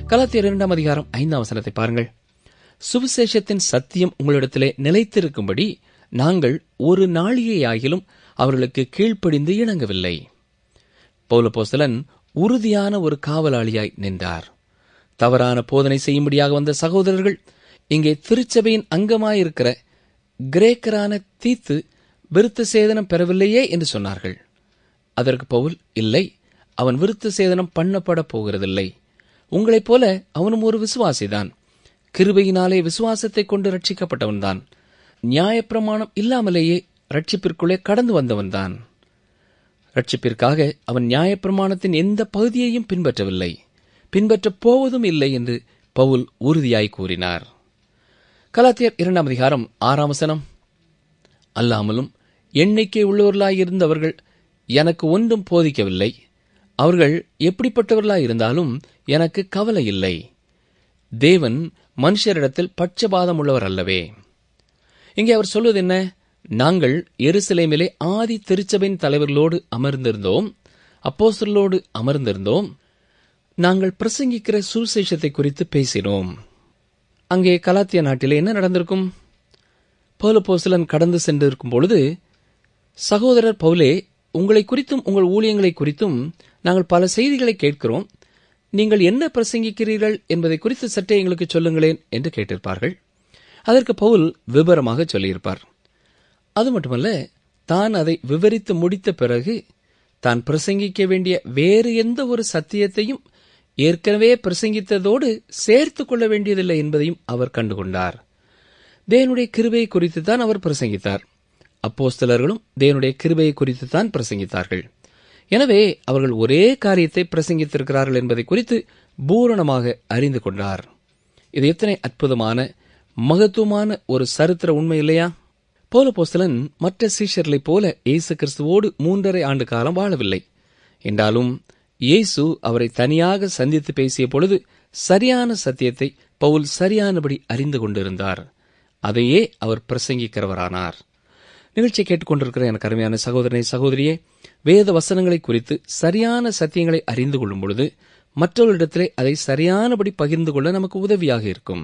கலாத்தியர் இரண்டாம் அதிகாரம் ஐந்தாம் வசனத்தை பாருங்கள் சுவிசேஷத்தின் சத்தியம் உங்களிடத்திலே நிலைத்திருக்கும்படி நாங்கள் ஒரு நாளிகையாகிலும் அவர்களுக்கு கீழ்ப்படிந்து இணங்கவில்லை பௌலபோஸ்தலன் உறுதியான ஒரு காவலாளியாய் நின்றார் தவறான போதனை செய்யும்படியாக வந்த சகோதரர்கள் இங்கே திருச்சபையின் அங்கமாயிருக்கிற கிரேக்கரான தீத்து விருத்த சேதனம் பெறவில்லையே என்று சொன்னார்கள் அதற்கு பவுல் இல்லை அவன் விருத்த சேதனம் பண்ணப்பட போகிறதில்லை உங்களைப் போல அவனும் ஒரு விசுவாசிதான் கிருபையினாலே விசுவாசத்தை கொண்டு ரட்சிக்கப்பட்டவன்தான் நியாயப்பிரமாணம் இல்லாமலேயே ரட்சிப்பிற்குள்ளே கடந்து வந்தவன்தான் ரட்சிப்பிற்காக அவன் நியாயப்பிரமாணத்தின் எந்த பகுதியையும் பின்பற்றவில்லை பின்பற்றப் போவதும் இல்லை என்று பவுல் உறுதியாய் கூறினார் கலாத்தியர் இரண்டாம் அதிகாரம் ஆறாம் வசனம் அல்லாமலும் எண்ணிக்கை உள்ளவர்களாயிருந்தவர்கள் எனக்கு ஒன்றும் போதிக்கவில்லை அவர்கள் எப்படிப்பட்டவர்களாயிருந்தாலும் எனக்கு கவலை இல்லை தேவன் மனுஷரிடத்தில் பட்சபாதம் உள்ளவர் அல்லவே இங்கே அவர் சொல்வது என்ன நாங்கள் எருசலேமிலே ஆதி திருச்சபையின் தலைவர்களோடு அமர்ந்திருந்தோம் அப்போஸ்தலரோடு அமர்ந்திருந்தோம் நாங்கள் பிரசங்கிக்கிற சுவிசேஷத்தை குறித்து பேசினோம் அங்கே கலாத்திய நாட்டிலே என்ன நடந்திருக்கும் பௌலப்போஸ்தலன் கடந்து சென்றிருக்கும் பொழுது சகோதரர் பவுலே உங்களை குறித்தும் உங்கள் ஊழியங்களை குறித்தும் நாங்கள் பல செய்திகளை கேட்கிறோம் நீங்கள் என்ன பிரசங்கிக்கிறீர்கள் என்பதை குறித்து சற்றே எங்களுக்கு சொல்லுங்களேன் என்று கேட்டிருப்பார்கள் அதற்கு பவுல் விவரமாக சொல்லியிருப்பார் அது மட்டுமல்ல தான் அதை விவரித்து முடித்த பிறகு தான் பிரசங்கிக்க வேண்டிய வேறு எந்த ஒரு சத்தியத்தையும் ஏற்கனவே பிரசங்கித்ததோடு சேர்த்து கொள்ள வேண்டியதில்லை என்பதையும் அவர் கண்டுகொண்டார் தேவனுடைய கிருபையை குறித்து தான் அவர் பிரசங்கித்தார் அப்போஸ்தலர்களும் தேவனுடைய கிருபையை குறித்து தான் பிரசங்கித்தார்கள் எனவே அவர்கள் ஒரே காரியத்தை பிரசங்கித்திருக்கிறார்கள் என்பதை குறித்து பூரணமாக அறிந்து கொண்டார் இது எத்தனை அற்புதமான மகத்துவமான ஒரு சரித்திர உண்மை இல்லையா போலபோஸ்தலன் மற்ற சீஷர்களைப் போல இயேசு கிறிஸ்துவோடு மூன்றரை ஆண்டு காலம் வாழவில்லை என்றாலும் இயேசு அவரை தனியாக சந்தித்து பேசிய பொழுது சரியான சத்தியத்தை பவுல் சரியானபடி அறிந்து கொண்டிருந்தார் அதையே அவர் பிரசங்கிக்கிறவரானார் நிகழ்ச்சியை கேட்டுக்கொண்டிருக்கிற எனக்கு அருமையான சகோதரனை சகோதரியே வேத வசனங்களை குறித்து சரியான சத்தியங்களை அறிந்து கொள்ளும் பொழுது மற்றவர்களிடத்திலே அதை சரியானபடி பகிர்ந்து கொள்ள நமக்கு உதவியாக இருக்கும்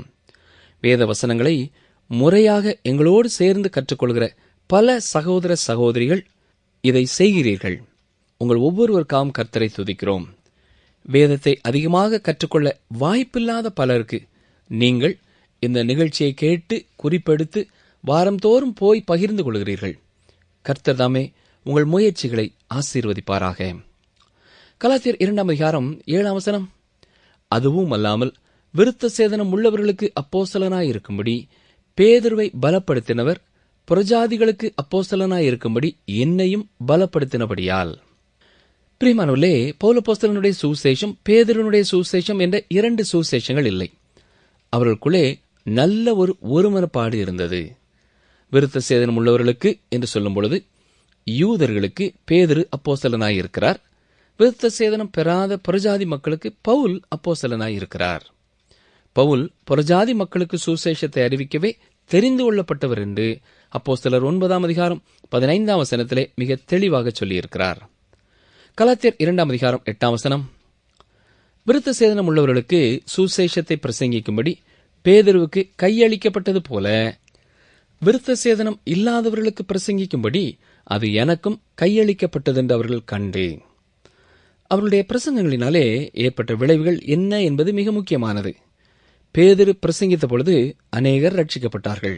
வேத வசனங்களை முறையாக எங்களோடு சேர்ந்து கற்றுக்கொள்கிற பல சகோதர சகோதரிகள் இதை செய்கிறீர்கள் உங்கள் ஒவ்வொருவருக்காகவும் கர்த்தரை துதிக்கிறோம் வேதத்தை அதிகமாக கற்றுக்கொள்ள வாய்ப்பில்லாத பலருக்கு நீங்கள் இந்த நிகழ்ச்சியை கேட்டு குறிப்பெடுத்து வாரந்தோறும் போய் பகிர்ந்து கொள்கிறீர்கள் கர்த்தர் தாமே உங்கள் முயற்சிகளை ஆசீர்வதிப்பாராக கலாத்தியர் இரண்டாம் அதிகாரம் ஏழாம் வசனம் அதுவும் அல்லாமல் விருத்த சேதனம் உள்ளவர்களுக்கு அப்போஸ்தலனாயிருக்கும்படி பேதுருவை பலப்படுத்தினவர் புரஜாதிகளுக்கு அப்போஸ்தலனாயிருக்கும்படி என்னையும் பலப்படுத்தினபடியால் பிரியமானவர்களே பௌலப்போஸ்தலனுடைய சுவிசேஷம் பேதுருனுடைய சுவிசேஷம் என்ற இரண்டு சுவிசேஷங்கள் இல்லை அவர்களுக்குள்ளே நல்ல ஒரு ஒருமனப்பாடு இருந்தது விருத்த சேதனம் உள்ளவர்களுக்கு என்று சொல்லும் பொழுது யூதர்களுக்கு பேதுரு அப்போஸ்தலனாய் இருக்கிறார் விருத்த சேதனம் பெறாத புறஜாதி மக்களுக்கு பவுல் அப்போஸ்தலனாய் இருக்கிறார் பவுல் புறஜாதி மக்களுக்கு சுசேஷத்தை அறிவிக்கவே தெரிந்து கொள்ளப்பட்டவர் என்று அப்போஸ்தலர் ஒன்பதாம் அதிகாரம் பதினைந்தாம் வசனத்திலே மிக தெளிவாக சொல்லியிருக்கிறார் கலாத்தியர் இரண்டாம் அதிகாரம் எட்டாம் வசனம் விருத்த சேதனம் உள்ளவர்களுக்கு சுசேஷத்தை பிரசங்கிக்கும்படி பேதருவுக்கு கையளிக்கப்பட்டது போல விருத்த சேதனம் இல்லாதவர்களுக்கு பிரசங்கிக்கும்படி அது எனக்கும் கையளிக்கப்பட்டதென்று அவர்கள் கண்டு அவர்களுடைய பிரசங்கங்களினாலே ஏற்பட்ட விளைவுகள் என்ன என்பது மிக முக்கியமானது பேதிரு பிரசங்கித்த பொழுது அநேகர் ரட்சிக்கப்பட்டார்கள்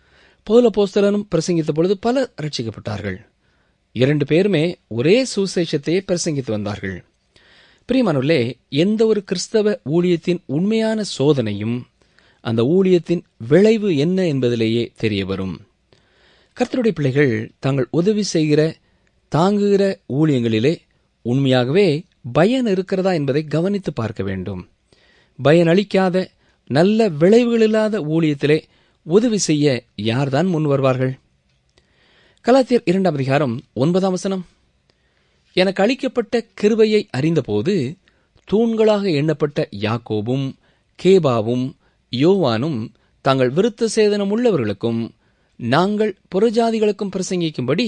பௌல போஸ்தலனும் பிரசங்கித்த பொழுது பலர் ரட்சிக்கப்பட்டார்கள் இரண்டு பேருமே ஒரே சுசேஷத்தையே பிரசங்கித்து வந்தார்கள் பிரியமானவர்களே எந்த ஒரு கிறிஸ்தவ ஊழியத்தின் உண்மையான சோதனையும் அந்த ஊழியத்தின் விளைவு என்ன என்பதிலேயே தெரிய வரும் கர்த்தருடைய பிள்ளைகள் தாங்கள் உதவி செய்கிற தாங்குகிற ஊழியங்களிலே உண்மையாகவே பயன் இருக்கிறதா என்பதை கவனித்து பார்க்க வேண்டும் பயன் அளிக்காத நல்ல விளைவுகள் இல்லாத ஊழியத்திலே உதவி செய்ய யார்தான் முன் வருவார்கள் கலாத்தியர் இரண்டாம் அதிகாரம் ஒன்பதாம் வசனம் எனக்கு அளிக்கப்பட்ட கிருபையை அறிந்தபோது தூண்களாக எண்ணப்பட்ட யாக்கோபும் கேபாவும் யோவானும் தாங்கள் விருத்த சேதனம் உள்ளவர்களுக்கும் நாங்கள் புறஜாதிகளுக்கும் பிரசங்கிக்கும்படி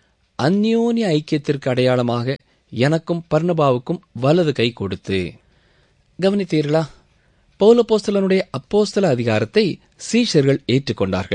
அந்யோன்ய ஐக்கியத்திற்கு அடையாளமாக எனக்கும் பர்ணபாவுக்கும் வலது கை கொடுத்து கவனித்தீர்களா பௌலப்போஸ்தலனுடைய அப்போஸ்தல அதிகாரத்தை சீஷர்கள் ஏற்றுக்கொண்டார்கள்